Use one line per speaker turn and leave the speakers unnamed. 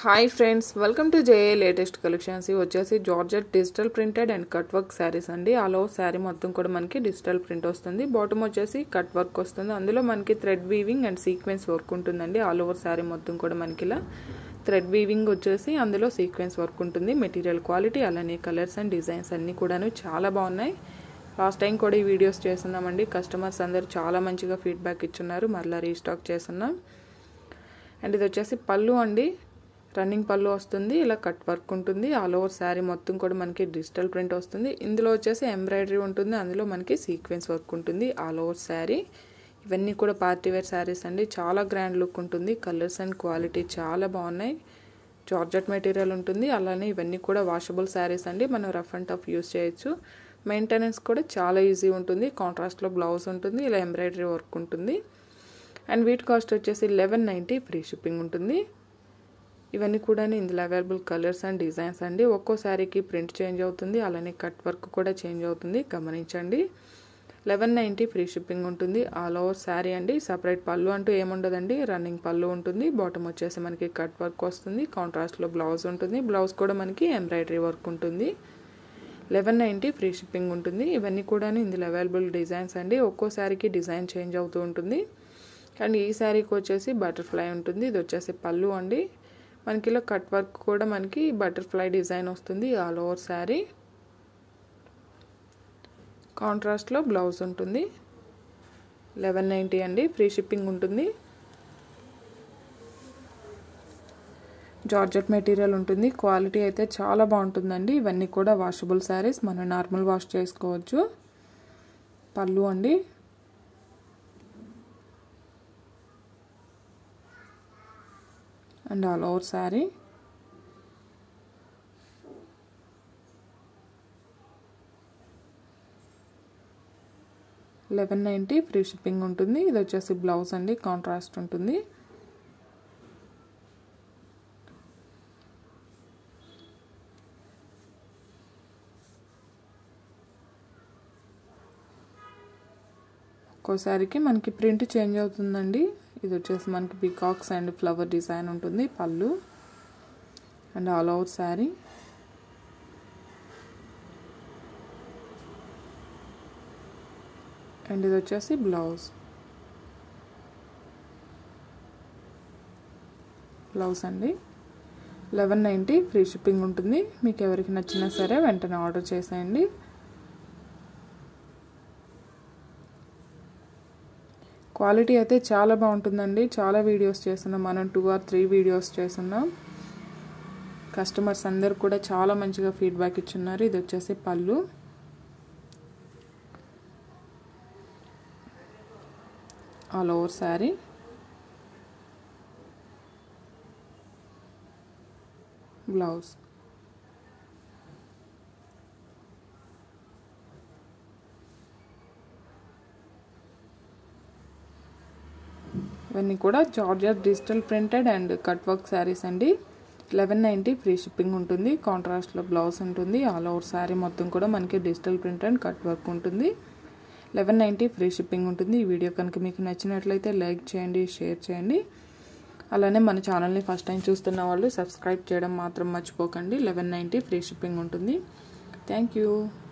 hi friends welcome to J A latest collections ఇవి వచ్చేసి georgette digital printed and cut work saris అండి all over sari మొత్తం కూడా మనకి డిజిటల్ ప్రింట్ వస్తుంది బాటమ్ వచ్చేసి కట్ వర్క్ వస్తుంది అందులో మనకి thread weaving and sequence work ఉంటుందండి ఆల్ ఓవర్ శారీ మొత్తం కూడా మనకి ఇలా థ్రెడ్ వీవింగ్ వచ్చేసి అందులో సీక్వెన్స్ వర్క్ ఉంటుంది మెటీరియల్ క్వాలిటీ అలానే కలర్స్ అండ్ డిజైన్స్ అన్నీ కూడాను చాలా బాగున్నాయి లాస్ట్ టైం కూడా ఈ వీడియోస్ చేస్తున్నామండి కస్టమర్స్ అందరూ చాలా మంచిగా ఫీడ్బ్యాక్ ఇచ్చున్నారు మరలా రీస్టాక్ చేస్తున్నాం అండ్ ఇది వచ్చేసి పళ్ళు అండి రన్నింగ్ పళ్ళు వస్తుంది ఇలా కట్ వర్క్ ఉంటుంది ఆల్ ఓవర్ శారీ మొత్తం కూడా మనకి డిజిటల్ ప్రింట్ వస్తుంది ఇందులో వచ్చేసి ఎంబ్రాయిడరీ ఉంటుంది అందులో మనకి సీక్వెన్స్ వర్క్ ఉంటుంది ఆల్ ఓవర్ శారీ ఇవన్నీ కూడా పార్టీ వేర్ శారీస్ అండి చాలా గ్రాండ్ లుక్ ఉంటుంది కలర్స్ అండ్ క్వాలిటీ చాలా బాగున్నాయి జార్జెట్ మెటీరియల్ ఉంటుంది అలానే ఇవన్నీ కూడా వాషబుల్ శారీస్ అండి మనం రఫ్ అండ్ టఫ్ యూస్ చేయొచ్చు మెయింటెనెన్స్ కూడా చాలా ఈజీ ఉంటుంది కాంట్రాస్ట్లో బ్లౌజ్ ఉంటుంది ఇలా ఎంబ్రాయిడరీ వర్క్ ఉంటుంది అండ్ వీటి కాస్ట్ వచ్చేసి లెవెన్ నైంటీ ఫ్రీ షిప్పింగ్ ఉంటుంది ఇవన్నీ కూడా ఇందులో అవైలబుల్ కలర్స్ అండ్ డిజైన్స్ అండి ఒక్కో శారీకి ప్రింట్ చేంజ్ అవుతుంది అలానే కట్ వర్క్ కూడా చేంజ్ అవుతుంది గమనించండి లెవెన్ నైంటీ ఫ్రీ షిప్పింగ్ ఉంటుంది ఆల్ ఓవర్ శారీ అండి సపరేట్ పళ్ళు అంటూ ఏముండదండి రన్నింగ్ పళ్ళు ఉంటుంది బాటమ్ వచ్చేసి మనకి కట్ వర్క్ వస్తుంది కాంట్రాస్ట్లో బ్లౌజ్ ఉంటుంది బ్లౌజ్ కూడా మనకి ఎంబ్రాయిడరీ వర్క్ ఉంటుంది లెవెన్ నైంటీ ఫ్రీ షిప్పింగ్ ఉంటుంది ఇవన్నీ కూడా ఇందులో అవైలబుల్ డిజైన్స్ అండి ఒక్కో శారీకి డిజైన్ చేంజ్ అవుతూ ఉంటుంది అండ్ ఈ శారీకి వచ్చేసి బటర్ఫ్లై ఉంటుంది ఇది వచ్చేసి పళ్ళు అండి మనకి ఇలా కట్ వర్క్ కూడా మనకి బటర్ఫ్లై డిజైన్ వస్తుంది ఆల్ ఓవర్ శారీ కాంట్రాస్ట్లో బ్లౌజ్ ఉంటుంది లెవెన్ నైంటీ అండి ఫ్రీ షిప్పింగ్ ఉంటుంది జార్జెట్ మెటీరియల్ ఉంటుంది క్వాలిటీ అయితే చాలా బాగుంటుందండి ఇవన్నీ కూడా వాషబుల్ శారీస్ మనం నార్మల్ వాష్ చేసుకోవచ్చు పళ్ళు అండి and all over sari eleven ninety free shipping ఉంటుంది ఇది వచ్చేసి బ్లౌజ్ అండి కాంట్రాస్ట్ ఉంటుంది ఒక్కోసారికి మనకి ప్రింట్ చేంజ్ అవుతుందండి ఇది వచ్చేసి మనకి పికాక్స్ అండ్ ఫ్లవర్ డిజైన్ ఉంటుంది పళ్ళు and all over sari and ఇది వచ్చేసి బ్లౌజ్ బ్లౌజ్ అండి లెవెన్ నైంటీ ఫ్రీ షిప్పింగ్ ఉంటుంది మీకు ఎవరికి నచ్చినా సరే వెంటనే ఆర్డర్ చేసేయండి క్వాలిటీ అయితే చాలా బాగుంటుందండి చాలా వీడియోస్ చేస్తున్నాం మనం టూ ఆర్ త్రీ వీడియోస్ చేస్తున్నాం కస్టమర్స్ అందరు కూడా చాలా మంచిగా ఫీడ్బ్యాక్ ఇచ్చున్నారు ఇది వచ్చేసి పళ్ళు ఆల్ ఓవర్ శారీ బ్లౌజ్ ఇవన్నీ కూడా georgette digital printed and cut work saris అండి లెవెన్ నైంటీ ఫ్రీ షిప్పింగ్ ఉంటుంది కాంట్రాస్ట్లో బ్లౌజ్ ఉంటుంది ఆల్ ఓవర్ శారీ మొత్తం కూడా మనకి digital print and cut work ఉంటుంది లెవెన్ నైంటీ ఫ్రీ షిప్పింగ్ ఉంటుంది ఈ వీడియో కనుక మీకు నచ్చినట్లయితే లైక్ చేయండి షేర్ చేయండి అలానే మన ఛానల్ని ఫస్ట్ టైం చూస్తున్న వాళ్ళు సబ్స్క్రైబ్ చేయడం మాత్రం మర్చిపోకండి లెవెన్ నైంటీ ఫ్రీ షిప్పింగ్ ఉంటుంది థ్యాంక్ యూ